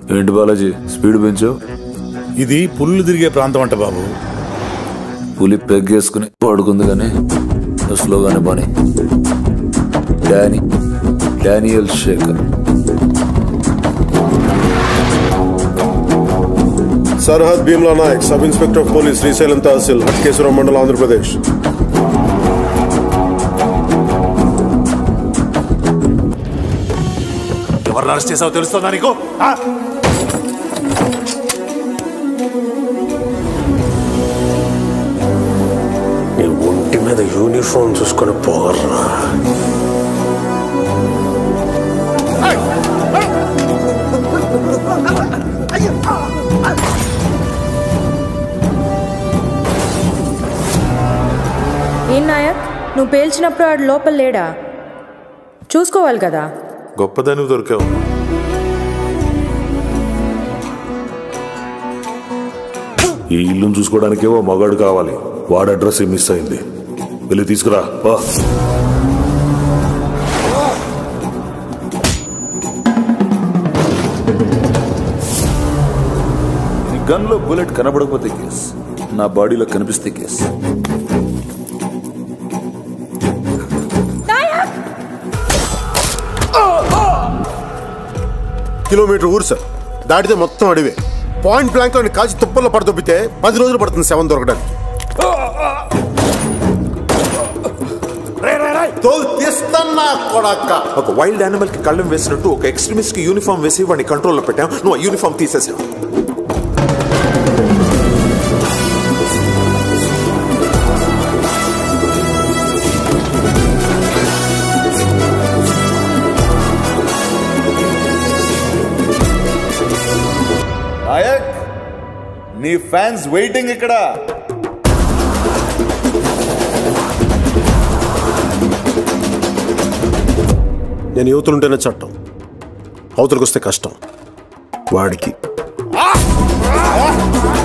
ఏంటి బాలాజీ స్పీడ్ పెంచు ఇది పుల్లు తిరిగే ప్రాంతం అంట బాబు పులి పెగ్గేసుకుని పడుకుంది కానీ నువ్వు స్లోగానే పని డానీ డానియల్ శేఖర్ సర్హద్ Bheemla Nayak sub inspector of police Srisailam tehsil Hatkeshwaram మండలం ఆంధ్రప్రదేశ్ ఎవరు అరెస్ట్ చేసావో తెలుస్తుందా నీకు ఆ? నీ ఒంటి మీద యూనిఫామ్ చూసుకొని పోగర్రా ఏం నాయక్ నువ్వు పేల్చినప్పుడు ఆడు లోపల లేడా చూసుకోవాలి కదా గొప్పదాన్ని దొరికావు ఈ ఇల్లును చూసుకోవడానికే ఓ మగాడు కావాలి వాడి అడ్రస్ మిస్ అయింది వెళ్ళి తీసుకురా వా నీ గన్లో బుల్లెట్ కనబడకపోతే కేస్ నా బాడీలో కనిపిస్తే కేస్ కిలోమీటర్ ఊరు సార్ దాటితే మొత్తం అడివే పాయింట్ బ్లాంక్ లో కాల్చి తుప్పల్లో పడదొబ్బితే పది రోజులు పడుతుంది శవం దొరకడానికి తోలు తీస్తన్నా కొడక్క ఒక వైల్డ్ యానిమల్ కి కళ్ళం వేసినట్టు ఒక ఎక్స్ట్రీమిస్ట్ కి యూనిఫామ్ వేసి వాడిని కంట్రోల్లో పెట్టాం నువ్వు ఆ యూనిఫామ్ తీసేసావు నాయక్ నీ ఫ్యాన్స్ వెయిటింగ్ ఇక్కడ నేను యువతులుంటేనే చట్టం అవతలకు వస్తే కష్టం వాడికి